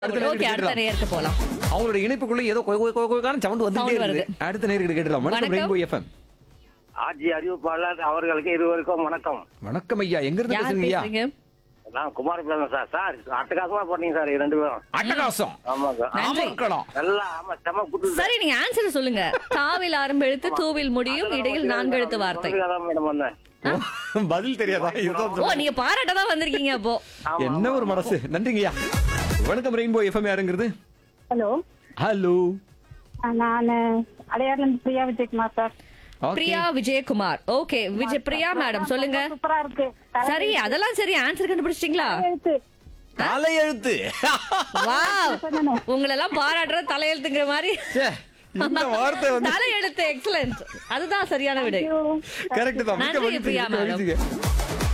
அடுத்த ஓகே நேருக்கு அடுத்த கேட்டுடலாம். நேருக்கு போலாம் அவங்களோட இணைப்புக்குள்ள ஏதோ கொய் கொய் கொய் கொய்க்கான சவுண்ட் வந்துட்டே Sound இருக்கு வருது. அடுத்த நேருக்கு கேட்டுடலாம் வணக்கம் வணக்கம். ரெயின்போ எஃப்எம் ஆட்சி அறிவிப்பாளர் அவர்களுக்கு இருவருக்கும் வணக்கம் வணக்கம் ஐயா எங்க இருந்து யார் பேசுறீங்க ஐயா பேசுறீங்க நான் குமார் பேசுறேன் சார் சார் அட்டகாசமா போட்டீங்க சார் ரெண்டு பேரும் அட்டகாசம் ஆமாங்க நன்றி. ஆமாக்கலாம் நல்லா ஆமா செம குட்டு சரி நீங்க ஆன்சர் சொல்லுங்க தாவில் ஆரம்ப எழுத்து தூவில் முடியும் இடையில் நான்கு எழுத்து வார்த்தை மேடம் வந்தேன் பதில் தெரியாதா இதுதான் ஓ சொல்றேன். நீங்க பாராட்ட தான் வந்திருக்கீங்க அப்போ ஆமா, என்ன ஒரு மனசு நன்றிங்க ஐயா வணக்கம் ரெயின்போ எஃப்எம் யாருங்கிறது ஹலோ ஹலோ நான் அடையாறுல Priya Vijayakumar sir okay Priya Vijayakumar okay Vijay Priya madam சொல்லுங்க சூப்பரா இருக்கு சரி அதெல்லாம் சரி ஆன்சர் கண்டுபிடிச்சிட்டீங்களா எழுத்து தலையெழுத்து வாவ் உங்களை எல்லாம் பாராட்டுறது தலையெழுத்துங்கிற மாதிரி ச்சே, இந்த வார்த்தை வந்து தலையெழுத்து எக்ஸலன்ட் அதுதான் சரியான விடை கரெக்ட் தான் மிக்க நன்றி, மகிழ்ச்சி, பிரியா மிக்க மேடம். மகிழ்ச்சிங்க.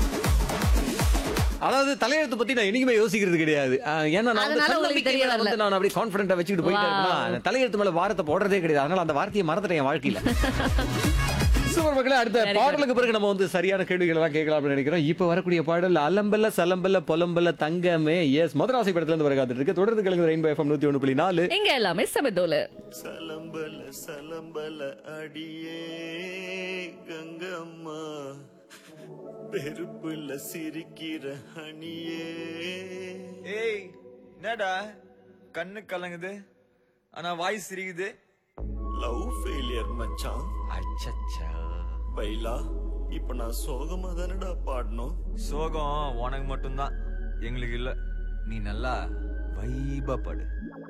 அதாவது தலையெழுத்து பத்தி நான் என்னைக்குமே யோசிக்கிறது கிடையாது அஹ், ஏன்னா நான் வந்து அதனால உங்களுக்கு தன்னம்பிக்கை தெரிய மேல வரல. வந்து நான் அப்படியே கான்பிடண்டா வச்சுக்கிட்டு போயிட்டே Wow. இருப்பேனா, தலையெழுத்து மேல வாரத்தை போடுறதே கிடையாது அதனால அந்த வார்த்தையை மறந்துட்டேன் என் வாழ்க்கையில சூப்பர் மக்களே அடுத்த Very good. பாடலுக்கு பிறகு நம்ம வந்து சரியான கேள்விகள் எல்லாம் கேட்கலாம் அப்படின்னு நினைக்கிறோம் இப்ப வரக்கூடிய பாடல் அலம்பல்ல சலம்பல்ல பொலம்பல்ல தங்கமே எஸ் மதுராசி படத்துல இருந்து வர காத்துட்டு இருக்கு தொடர்ந்து கலந்து ரெயின்போ எஃப்எம் நூத்தி ஒண்ணு புள்ளி நாலு எங்க எல்லாமே சமதோல சலம்பல சலம்பல அடியே கங்கம்மா பெருப்புல சிரிக்கிற ஹனியே ஏய் என்னடா கண்ணு கலங்குது ஆனா வாய் சிரிக்குது லவ் ஃபெயிலியர் மச்சான் அச்சச்சா பைலா இப்ப நான் சோகமா தானடா பாடணும் சோகம் உனக்கு மட்டும்தான் எங்களுக்கு இல்ல நீ நல்லா வைபா படு